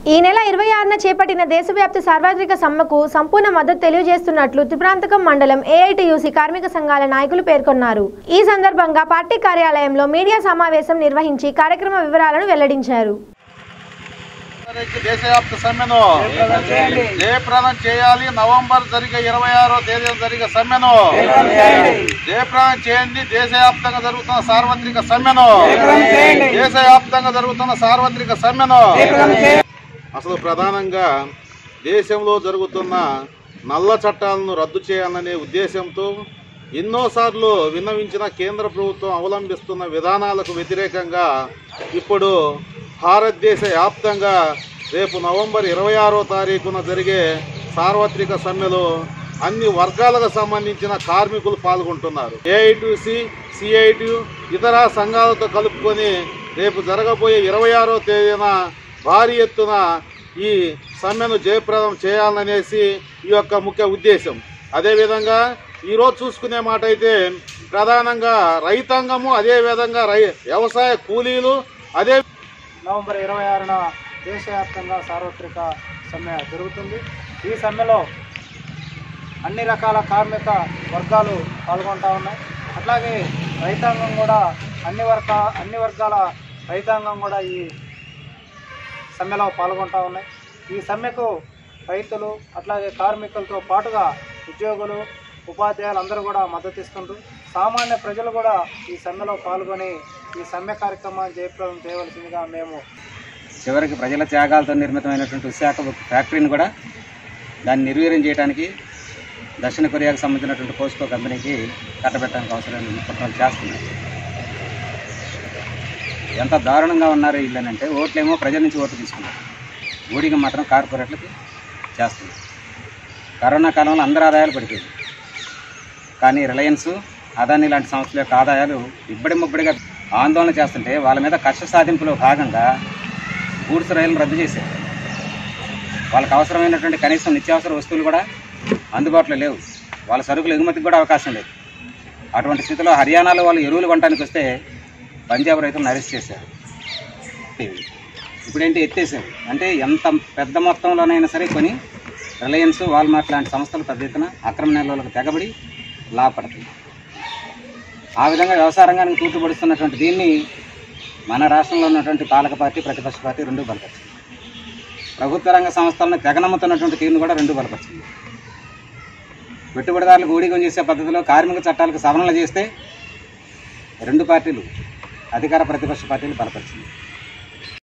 ఈ నెల ఇరవై ఆరున చేపట్టిన దేశవ్యాప్త సార్వత్రిక సమ్మెకు సంపూర్ణ మద్దతు తెలియజేస్తున్నట్లు త్రిప్రాంతకం మండలం ఏఐటియుసి కార్మిక సంఘాల నాయకులు పేర్కొన్నారు ఈ సందర్భంగా పార్టీ కార్యాలయంలో మీడియా సమావేశం నిర్వహించి కార్యక్రమ వివరాలను వెల్లడించారు తారీఖు దేశవ్యాప్త సమ్మెను జయప్రదం చేయాలి నవంబర్ జరిగే ఇరవై ఆరో తేదీన జరిగే సమ్మెను జయప్రదం చేయండి దేశవ్యాప్తంగా జరుగుతున్న సార్వత్రిక సమ్మెను దేశవ్యాప్తంగా జరుగుతున్న సార్వత్రిక సమ్మెను అసలు ప్రధానంగా దేశంలో జరుగుతున్న నల్ల చట్టాలను రద్దు చేయాలనే ఉద్దేశంతో ఎన్నోసార్లు విన్నవించిన కేంద్ర ప్రభుత్వం అవలంబిస్తున్న విధానాలకు వ్యతిరేకంగా ఇప్పుడు భారతదేశ వ్యాప్తంగా రేపు నవంబర్ ఇరవై ఆరో తారీఖున జరిగే సార్వత్రిక సమ్మెలో అన్ని వర్గాలకు సంబంధించిన కార్మికులు పాల్గొంటున్నారు ఏఐటిసి సిఐటి ఇతర సంఘాలతో కలుపుకొని రేపు జరగబోయే ఇరవై ఆరో తేదీన భారీ ఎత్తున ఈ సమ్మెను జయప్రదం చేయాలనేసి ఈ యొక్క ముఖ్య ఉద్దేశం అదేవిధంగా ఈరోజు చూసుకునే మాట అయితే ప్రధానంగా రైతాంగము అదేవిధంగా రై వ్యవసాయ కూలీలు అదే నవంబర్ ఇరవై ఆరున దేశవ్యాప్తంగా సార్వత్రిక సమ్మె జరుగుతుంది ఈ సమ్మెలో అన్ని రకాల కార్మిక వర్గాలు పాల్గొంటా ఉన్నాయి అట్లాగే రైతాంగం కూడా అన్ని వర్గ అన్ని వర్గాల రైతాంగం కూడా ఈ సమ్మెలో పాల్గొంటా ఉన్నాయి ఈ సమ్మెకు రైతులు అట్లాగే కార్మికులతో పాటుగా ఉద్యోగులు ఉపాధ్యాయులు అందరూ కూడా మద్దతు ఇస్తుండ్రు సామాన్య ప్రజలు కూడా ఈ సమ్మెలో పాల్గొని ఈ సమ్మె కార్యక్రమాన్ని జయప్రదం చేయవలసిందిగా మేము చివరికి ప్రజల త్యాగాలతో నిర్మితమైనటువంటి విశాఖ ఉక్కు ఫ్యాక్టరీని కూడా దాన్ని నిర్వీర్యం చేయడానికి దక్షిణ కొరియాకు సంబంధించినటువంటి పోస్కో కంపెనీకి కట్టబెట్టడానికి అవసరమైన కుట్రలు చేస్తున్నారు ఎంత దారుణంగా ఉన్నారు వీళ్ళనంటే ఓట్లేమో ప్రజల నుంచి ఓట్లు తీసుకున్నారు ఓడికి మాత్రం కార్పొరేట్లకి చేస్తున్నారు కరోనా కాలంలో అందరి ఆదాయాలు పడిపోయింది కానీ రిలయన్స్ అదాని లాంటి సంస్థల యొక్క ఆదాయాలు ఇబ్బడి ముబ్బడిగా ఆందోళన చేస్తుంటే వాళ్ళ మీద కష్ట సాధింపులో భాగంగా గూడ్స్ రైళ్లను రద్దు చేశారు వాళ్ళకి అవసరమైనటువంటి కనీసం నిత్యావసర వస్తువులు కూడా అందుబాటులో లేవు వాళ్ళ సరుకులు ఎగుమతికి కూడా అవకాశం లేదు అటువంటి స్థితిలో హర్యానాలో వాళ్ళు ఎరువులు కొనడానికి వస్తే పంజాబ్ రైతులను అరెస్ట్ చేశారు ఇప్పుడేంటి ఎత్తేసారు అంటే ఎంత పెద్ద మొత్తంలోనైనా సరే కొని రిలయన్స్ వాల్మార్ట్ లాంటి సంస్థలు పెద్ద ఎత్తున అక్రమ నిల్వలకు తెగబడి లాభపడతాయి ఆ విధంగా వ్యవసాయ రంగానికి తూటుపడుతున్నటువంటి దీన్ని మన రాష్ట్రంలో ఉన్నటువంటి పాలక పార్టీ ప్రతిపక్ష పార్టీ రెండు బలపరిచింది ప్రభుత్వ రంగ సంస్థలను తెగనమ్ముతున్నటువంటి తీరును కూడా రెండు బలపరిచింది పెట్టుబడిదారులకు ఊడిగం చేసే పద్ధతిలో కార్మిక చట్టాలకు సవరణలు చేస్తే రెండు పార్టీలు అధికార ప్రతిపక్ష పార్టీలు బలపరిచింది